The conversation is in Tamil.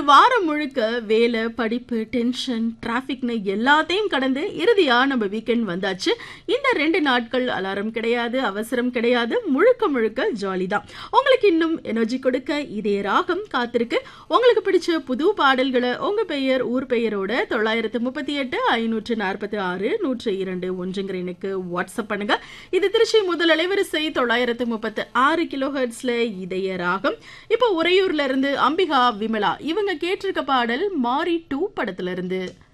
வாரம் முழுக்க வேலை படிப்பு டென்ஷன் டிராஃபிக்னு எல்லாத்தையும் கடந்து இறுதியா நம்ம வீக்கெண்ட் வந்தாச்சு இந்த ரெண்டு நாட்கள் அலாரம் கிடையாது அவசரம் கிடையாது முழுக்க முழுக்க ஜாலி தான் உங்களுக்கு இன்னும் எனர்ஜி கொடுக்க இதே ராகம் காத்திருக்கு உங்களுக்கு பிடிச்ச புது பாடல்களை உங்க பெயர் ஊர் பெயரோட தொள்ளாயிரத்து முப்பத்தி எட்டு ஐநூற்று நாற்பத்தி ஆறு நூற்று இரண்டு ஒன்றுங்கிற எனக்கு வாட்ஸ்அப் பண்ணுங்க இது திருச்சி முதல் அலைவரிசை தொள்ளாயிரத்து முப்பத்து ஆறு கிலோ ஹெர்ட்ஸ்ல இதய ராகம் இப்போ உறையூர்ல இருந்து அம்பிகா விமலா இவங்க கேட்டிருக்க பாடல் மாரி டூ படத்துல இருந்து